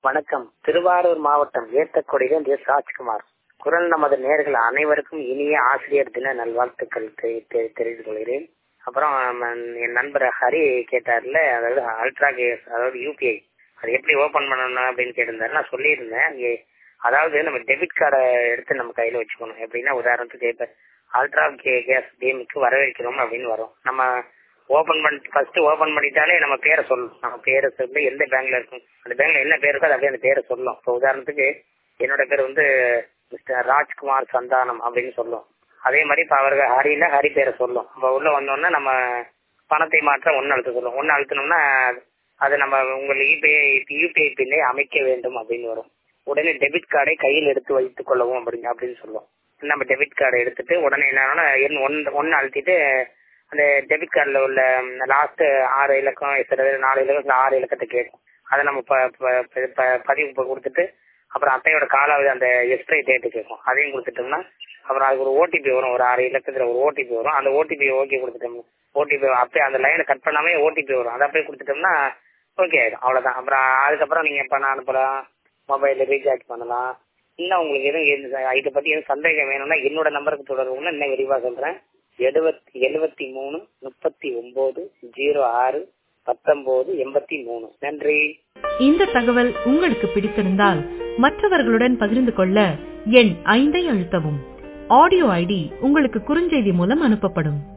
வணக்கம் திருவாரூர் மாவட்டம் ஏத்தக்குடியிலிருந்து எஸ் ராஜ்குமார் குரல் நமது நேர்கள் அனைவருக்கும் இனிய ஆசிரியர் தின நல்வாழ்த்துக்கள் தெரி- தெரி- தெரிவித்துக் கொள்கிறேன் அப்புறம் ம- என் நண்பர் ஹரி கேட்டார்ல அதாவது அல்ட்ரா கேஸ் அதாவது யூபிஐ அது எப்படி ஓபன் பண்ணணும் அப்படின்னு கேட்டிருந்தாரு நான் சொல்லியிருந்தேன் இங்கே அதாவது நம்ம டெபிட் கார்டை எடுத்து நம்ம கையில வச்சுக்கணும் எப்படின்னா உதாரணத்துக்கு இப்ப அல்ட்ரா கே கேஸ் கேமுக்கு வரவேற்கிறோம் அப்படின்னு வரும் நம்ம ஓபன் பண்ணி ஃபர்ஸ்ட் ஓபன் பண்ணிட்டாலே நம்ம பேரை சொல்லணும் நம்ம பேரை சொல்லி எந்த பேங்க்ல இருக்கும் அந்த பேங்க்ல என்ன பேர் இருக்கோ அது அப்படியே அந்த பேரை சொல்லும் இப்போ உதாரணத்துக்கு என்னோட பேர் வந்து மிஸ்டர் ராஜ்குமார் சந்தானம் அப்படின்னு சொல்லும் அதே மாதிரி இப்ப அவருக்கு ஹரியில ஹரி பேரை சொல்லும் அப்ப உள்ள வந்தோம்னா நம்ம பணத்தை மாற்ற ஒன்னு அழுத்த சொல்லும் ஒன்னு அழுத்தணும்னா அது நம்ம உங்கள் யூபிஐ யூபிஐ பின்னை அமைக்க வேண்டும் அப்படின்னு வரும் உடனே டெபிட் கார்டை கையில் எடுத்து வைத்துக் கொள்ளவும் அப்படின்னு அப்படின்னு சொல்லுவோம் நம்ம டெபிட் கார்டை எடுத்துட்டு உடனே என்னன்னா எண் ஒன்னு ஒன்னு அழுத்திட்டு அந்த டெபிட் கார்டில் உள்ள லாஸ்ட் ஆறு இலக்கம் சில பேர் நாலு இலக்கம் சில ஆறு இலக்கத்தை கேட்கும் அதை நம்ம ப- ப- ப- ப- பதிவு ப- கொடுத்துட்டு அப்புறம் அட்டையோட காலாவதி அந்த எக்ஸ்பிரை டேட்டு கேட்கும் அதையும் கொடுத்துட்டோம்னா அப்புறம் அதுக்கு ஒரு ஓடிபி வரும் ஒரு ஆறு இலக்கத்துல ஒரு ஓடிபி வரும் அந்த ஓடிபி ஓகே கொடுத்துட்டோம் ஓடிபி அப்படியே அந்த லைனை கட் பண்ணாமே ஓடிபி வரும் அதை அப்படியே கொடுத்துட்டோம்னா ஓகே ஆயிடும் அவ்வளவுதான் அப்புறம் அதுக்கப்புறம் நீங்க பணம் அனுப்பலாம் மொபைல் ரீசார்ஜ் பண்ணலாம் இன்னும் உங்களுக்கு எதுவும் எந்த- இதை பத்தி எதுவும் சந்தேகம் வேணும்னா என்னோட நம்பருக்கு தொடர்புன்னா இன்னும் விரிவா சொல்றேன் எழுபத்தி எழுபத்தி மூணு முப்பத்தி ஒன்பது ஜீரோ ஆறு பத்தொன்பது எண்பத்தி மூணு நன்றி இந்த தகவல் உங்களுக்கு பிடித்திருந்தால் மற்றவர்களுடன் பகிர்ந்து கொள்ள எண் ஐந்தை அழுத்தவும் ஆடியோ ஐடி உங்களுக்கு குறுஞ்செய்தி மூலம் அனுப்பப்படும்